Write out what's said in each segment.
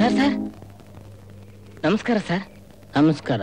Sir sir ನಮಸ್ಕಾರ sir ನಮಸ್ಕಾರ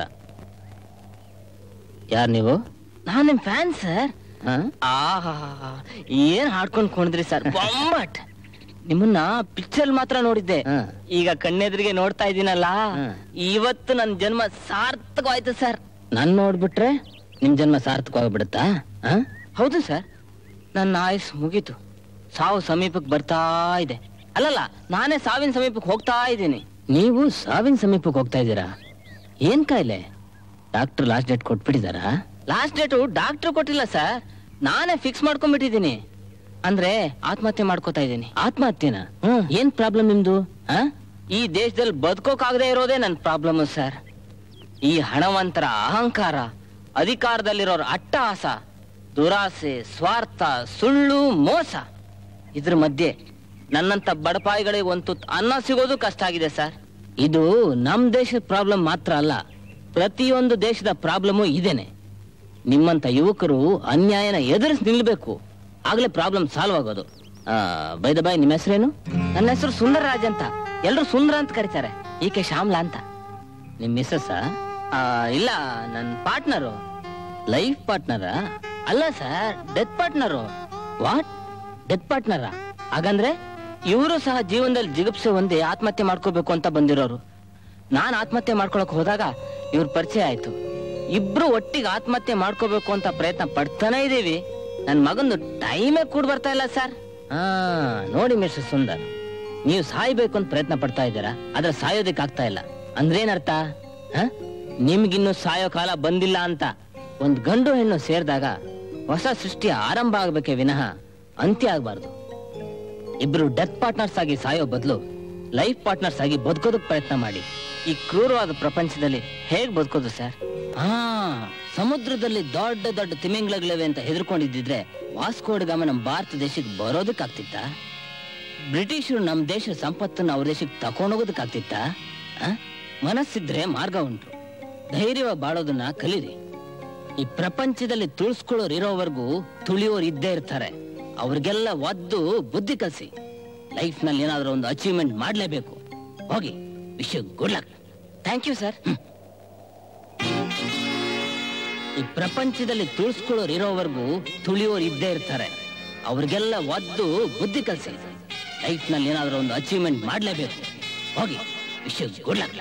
ಯಾರು ನೀವು ನಾನ್ ನಿಮ್ ಫ್ಯಾನ್ ಸರ್ ಹಾ? ಆಹಾ ಏನ್ ಹಾಡ್ಕೊಂಡ್ ಕೊಂಡಿದ್ರಿ ಸರ್ ಬೊಂಬಟ್ ನಿಮ್ಮನ್ನ ಪಿಕ್ಚರ್ ಮಾತ್ರ ನೋಡಿದ್ದೆ ಹಾ. ಈಗ ಕಣ್ಣೆದ್ರಿಗೆ ನೋಡ್ತಾ ಇದೀನಲ್ಲ ಹಾ. ಇವತ್ತು ನನ್ ಜನ್ಮ ಸಾರ್ಥಕವಾಯ್ತು ಸರ್ ನನ್ ನೋಡ್ಬಿಟ್ರೆ ನಿಮ್ ಜನ್ಮ ಸಾರ್ಥಕವಾಗ್ಬಿಡುತ್ತಾ ಹಾ? ಹೌದು ಸರ್ ನನ್ನ ಆಯುಸ್ ಮುಗೀತು ಸಾವು ಸಮೀಪಕ್ಕೆ ಬರ್ತಾ ಇದೆ ಅಲ್ಲಲ್ಲ ನಾನೇ ಸಾವಿನ ಸಮೀಪಕ್ಕೆ ಹೋಗ್ತಾ ಇದ್ದೀನಿ ನೀವು ಸಾವಿನ ಸಮೀಪಕ್ಕೆ ಹೋಗ್ತಾ ಇದ್ದೀರಾ ಏನ್ ಕಾಯಿಲೆ ಡಾಕ್ಟರ್ ಲಾಸ್ಟ್ ಡೇಟ್ ಕೊಟ್ಬಿಟ್ಟಿದಾರಾ ಲಾಸ್ಟ್ ಡೇಟು ಡಾಕ್ಟರ್ ಕೊಟ್ಟಿಲ್ಲ ಸರ್ ನಾನೇ ಫಿಕ್ಸ್ ಮಾಡ್ಕೊಂಡ್ಬಿಟ್ಟಿದ್ದೀನಿ ಅಂದ್ರೆ ಆತ್ಮಹತ್ಯೆ ಮಾಡ್ಕೋತಾ ಇದ್ದೀನಿ ಆತ್ಮಹತ್ಯೆನಾ ಹ್ಮ್. ಏನ್ ಪ್ರಾಬ್ಲಮ್ ನಿಮ್ದು ಹಾ? ಈ ದೇಶದಲ್ಲಿ ಬದುಕೋಕಾಗದೇ ಇರೋದೇ ನನ್ನ ಪ್ರಾಬ್ಲಮ್ ಸರ್ ಈ ಹಣವಂತರ ಅಹಂಕಾರ ಅಧಿಕಾರದಲ್ಲಿರೋರ ಅಟ್ಟಹಾಸ ದುರಾಸೆ ಸ್ವಾರ್ಥ ಸುಳ್ಳು ಮೋಸ ಇದ್ರ ಮಧ್ಯೆ ನನ್ನಂತ ಬಡಪಾಯಿಗಳಿಗೆ ಒಂದು ತುತ್ತು ಅನ್ನ ಸಿಗೋದು ಕಷ್ಟ ಆಗಿದೆ ಸರ್ ಇದು ನಮ್ ದೇಶದ ಪ್ರಾಬ್ಲಮ್ ಮಾತ್ರ ಅಲ್ಲ ಪ್ರತಿಯೊಂದು ದೇಶದ ಪ್ರಾಬ್ಲಮು ಇದೇನೆ ನಿಮ್ಮಂತ ಯುವಕರು ಅನ್ಯಾಯನ ಎದುರಿಸಿ ನಿಲ್ಬೇಕು ಆಗ್ಲೇ ಪ್ರಾಬ್ಲಮ್ ಸಾಲ್ವ್ ಆಗೋದು ಬೈದ ಬಾಯ್ ನಿಮ್ಮ ಹೆಸರೇನು ನನ್ನ ಹೆಸರು ಸುಂದರರಾಜ್ ಅಂತ ಎಲ್ರು ಸುಂದರ ಅಂತ ಕರೀತಾರೆ ಈಕೆ ಶ್ಯಾಮ್ಲಾ ಅಂತ ನಿಮ್ ಮಿಸ್ಸಸ್ ಆ, ಇಲ್ಲ ನನ್ನ ಪಾರ್ಟ್ನರು ಲೈಫ್ ಪಾರ್ಟ್ನರಾ ಅಲ್ಲ sir death partner what death ಪಾರ್ಟ್ನರಾ ಹಾಗಂದ್ರೆ ಇವರು ಸಹ ಜೀವನದಲ್ಲಿ ಜಿಗುಪ್ಸೆ ಹೊಂದಿ ಆತ್ಮಹತ್ಯೆ ಮಾಡ್ಕೋಬೇಕು ಅಂತ ಬಂದಿರೋರು ನಾನ್ ಆತ್ಮಹತ್ಯೆ ಮಾಡ್ಕೊಳಕ್ ಹೋದಾಗ ಇವ್ರ ಪರಿಚಯ ಆಯ್ತು ಇಬ್ರು ಒಟ್ಟಿಗೆ ಆತ್ಮಹತ್ಯೆ ಮಾಡ್ಕೋಬೇಕು ಅಂತ ಪ್ರಯತ್ನ ಪಡ್ತಾನೆ ಇದೀವಿ ನನ್ ಮಗಂದು ಟೈಮೇ ಕೂಡ ಬರ್ತಾ ಇಲ್ಲ ಸರ್ ಹಾ ನೋಡಿ ಮಿಸ್ಟರ್ ಸುಂದರ್ ನೀವು ಸಾಯ್ಬೇಕು ಅಂತ ಪ್ರಯತ್ನ ಪಡ್ತಾ ಇದ್ದೀರಾ ಆದ್ರೆ ಸಾಯೋದಕ್ಕೆ ಆಗ್ತಾ ಇಲ್ಲ ಅಂದ್ರೇನರ್ಥ ಹ? ನಿಮ್ಗಿನ್ನು ಸಾಯೋ ಕಾಲ ಬಂದಿಲ್ಲ ಅಂತ ಒಂದ್ ಗಂಡು ಹೆಣ್ಣು ಸೇರಿದಾಗ ಹೊಸ ಸೃಷ್ಟಿಯ ಆರಂಭ ಆಗ್ಬೇಕೇ ವಿನಃ ಅಂತ್ಯ ಆಗ್ಬಾರ್ದು ಇಬ್ರು ಡೆತ್ ಪಾರ್ಟ್ನರ್ಸ್ ಆಗಿ ಸಾಯೋ ಬದಲು ಲೈಫ್ ಪಾರ್ಟ್ನರ್ಸ್ ಆಗಿ ಬದುಕೋದಕ್ ಪ್ರಯತ್ನ ಮಾಡಿ ಈ ಕ್ರೂರವಾದ ಪ್ರಪಂಚದಲ್ಲಿ ಹೇಗ್ ಬದುಕೋದು ಸರ್ ಹಾ ಸಮುದ್ರದಲ್ಲಿ ದೊಡ್ಡ ದೊಡ್ಡ ತಿಮಿಂಗ್ಲಗಳಿವೆ ಅಂತ ಹೆದರ್ಕೊಂಡಿದ್ದಿದ್ರೆ ವಾಸ್ಕೋಡ್ ಗಾಮ ನಮ್ಮ ಭಾರತ ದೇಶಕ್ಕೆ ಬರೋದಕ್ಕಾಗ್ತಿತ್ತ ಬ್ರಿಟಿಷರು ನಮ್ಮ ದೇಶದ ಸಂಪತ್ತನ್ನ ಅವ್ರ ದೇಶಕ್ಕೆ ತಕೊಂಡೋಗೋದಕ್ಕಾಗ್ತಿತ್ತ ಆ? ಮನಸ್ಸಿದ್ರೆ ಮಾರ್ಗ ಉಂಟು ಧೈರ್ಯವಾಗಿ ಬಾಳೋದನ್ನ ಕಲೀರಿ ಈ ಪ್ರಪಂಚದಲ್ಲಿ ತುಳಿಸ್ಕೊಳ್ಳೋರು ಇರೋವರೆಗೂ ತುಳಿಯೋರು ಇದ್ದೇ ಇರ್ತಾರೆ ಅವ್ರಿಗೆಲ್ಲ ಒದ್ದು ಬುದ್ಧಿ ಕಲ್ಸಿ ಲೈಫ್ ನಲ್ಲಿ ಏನಾದ್ರೂ ಒಂದು ಅಚೀವ್ಮೆಂಟ್ ಮಾಡ್ಲೇಬೇಕು ಹೋಗಿ wish good luck thank you sir ಈ ಪ್ರಪಂಚದಲ್ಲಿ ತುಳಿಸ್ಕೊಳ್ಳೋರು ಇರೋವರೆಗೂ ತುಳಿಯೋರು ಇದ್ದೇ ಇರ್ತಾರೆ ಅವ್ರಿಗೆಲ್ಲ ಒದ್ದು ಬುದ್ಧಿ ಕಲ್ಸಿ ಲೈಫ್ ನಲ್ಲಿ ಏನಾದ್ರೂ ಒಂದು ಅಚೀವ್ಮೆಂಟ್ ಮಾಡ್ಲೇಬೇಕು ಹೋಗಿ ವಿಶ್ ಗುಡ್ ಲಕ್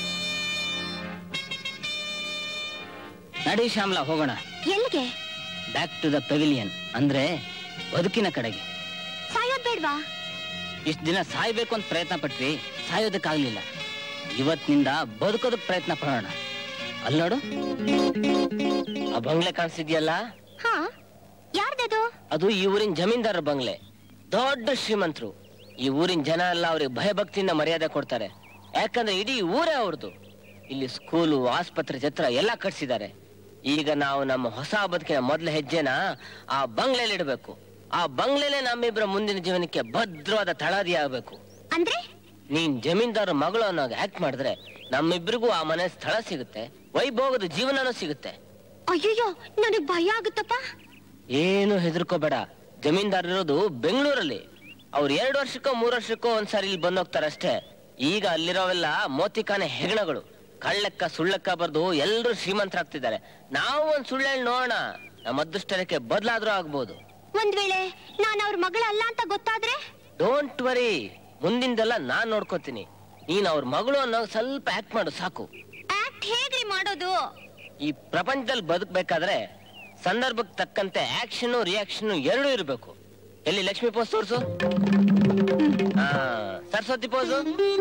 ನಡಿ ಶ್ಯಾಮ್ಲಾ ಹೋಗೋಣ ಎಲ್ಲಿಗೆ ಬ್ಯಾಕ್ ಟು ದ ಪೆವಿಲಿಯನ್ ಅಂದ್ರೆ ಬದುಕಿನ ಕಡೆಗೆ ಸಾಯೋದ್ ಬೇಡ್ವಾ ಇಷ್ಟು ದಿನ ಸಾಯ್ಬೇಕು ಅಂತ ಪ್ರಯತ್ನ ಪಟ್ವಿ ಸಾಯೋದಕ್ಕಾಗ್ಲಿಲ್ಲ ಇವತ್ತಿನಿಂದ ಬದುಕೋದಕ್ ಪ್ರಯತ್ನ ಪಡೋಣ ಅಲ್ಲಿ ನೋಡು ಆ ಬಂಗ್ಲೆ ಕಾಣಿಸಿದ್ಯಲ್ಲ ಹಾ ಯಾರ್ದದು ಅದು ಈ ಊರಿನ ಜಮೀನ್ದಾರ ಬಂಗ್ಲೆ ದೊಡ್ಡ ಶ್ರೀಮಂತರು ಈ ಊರಿನ ಜನ ಎಲ್ಲ ಅವ್ರಿಗೆ ಭಯಭಕ್ತಿಯಿಂದ ಮರ್ಯಾದೆ ಕೊಡ್ತಾರೆ ಯಾಕಂದ್ರೆ ಇಡೀ ಊರೇ ಅವ್ರದ್ದು ಇಲ್ಲಿ ಸ್ಕೂಲು ಆಸ್ಪತ್ರೆ ಛತ್ರ ಎಲ್ಲ ಕಟ್ಸಿದ್ದಾರೆ ಈಗ ನಾವು ನಮ್ಮ ಹೊಸ ಬದುಕಿನ ಮೊದಲ ಹೆಜ್ಜೆನ ಆ ಬಂಗ್ಲೆಯಲ್ಲಿ ಇಡಬೇಕು ಆ ಬಂಗ್ಲೆಲೆ ನಮ್ಮಿಬ್ಬರ ಮುಂದಿನ ಜೀವನಕ್ಕೆ ಭದ್ರವಾದ ತಳಾದಿ ಆಗ್ಬೇಕು ಅಂದ್ರೆ ನೀನ್ ಜಮೀನ್ದಾರ ಮಗಳು ಅನ್ನೋ ಆಕ್ಟ್ ಮಾಡಿದ್ರೆ ನಮ್ಮಿಬ್ರಿಗೂ ಆ ಮನೆ ಸ್ಥಳ ಸಿಗುತ್ತೆ ವೈಭೋಗದ ಜೀವನನೂ ಸಿಗುತ್ತೆ ಅಯ್ಯಯ್ಯೋ ನನಗ್ ಭಯ ಆಗುತ್ತಪ್ಪ ಏನು ಹೆದರ್ಕೋಬೇಡ ಜಮೀನ್ದಾರ್ ಇರೋದು ಬೆಂಗಳೂರಲ್ಲಿ ಅವ್ರು ಎರಡು ವರ್ಷಕ್ಕೋ ಮೂರು ವರ್ಷಕ್ಕೋ ಒಂದ್ಸಾರಿ ಇಲ್ಲಿ ಬಂದೋಗ್ತಾರಷ್ಟೇ ಈಗ ಅಲ್ಲಿರೋವೆಲ್ಲ ಮೋತಿಕಾನೆ ಹೆಗಣಗಳು ಕಳ್ಳಕ್ಕ ಸುಳ್ಳಕ್ಕ ಬರ್ದು ಎಲ್ರೂ ಶ್ರೀಮಂತರಾಗ್ತಿದ್ದಾರೆ ನಾವು ಒಂದ್ ಸುಳ್ಳು ಹೇಳಿ ನೋಡೋಣ ನಮ್ಮ ಅದೃಷ್ಟಕ್ಕೆ ಬದಲಾದ್ರೂ ಆಗ್ಬೋದು ಒಂದ್ ವೇಳೆ ನಾನ್ ಅವ್ರ ಮಗಳಲ್ಲ ಅಂತ ಗೊತ್ತಾದ್ರೆ ಡೋಂಟ್ ವರಿ ಮುಂದಿಂದೆಲ್ಲ ನಾನ್ ನೋಡ್ಕೋತೀನಿ ನೀನ್ ಅವ್ರ ಮಗಳು ಅನ್ನೋ ಸ್ವಲ್ಪ ಆಕ್ಟ್ ಮಾಡು ಸಾಕು ಆಕ್ಟ್ ಹೇಗ್ರಿ ಮಾಡೋದು ಈ ಪ್ರಪಂಚದಲ್ಲಿ ಬದುಕ್ಬೇಕಾದ್ರೆ ಸಂದರ್ಭಕ್ಕೆ ತಕ್ಕಂತೆ ಆಕ್ಷನ್ ರಿಯಾಕ್ಷನ್ ಎರಡೂ ಇರಬೇಕು ಎಲ್ಲಿ ಲಕ್ಷ್ಮಿ ಪೋಸ್ ತೋರ್ಸು ಆ, ಸರಸ್ವತಿ ಪೋಸು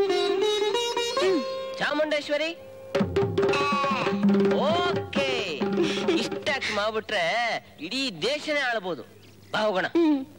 ಚಾಮುಂಡೇಶ್ವರಿ ಓಕೆ ಇಷ್ಟ ಮಾಡ್ಬಿಟ್ರೆ ಇಡೀ ದೇಶನೇ ಆಳ್ಬೋದು ಬಾ ಹೋಗೋಣ ಹ್ಮ್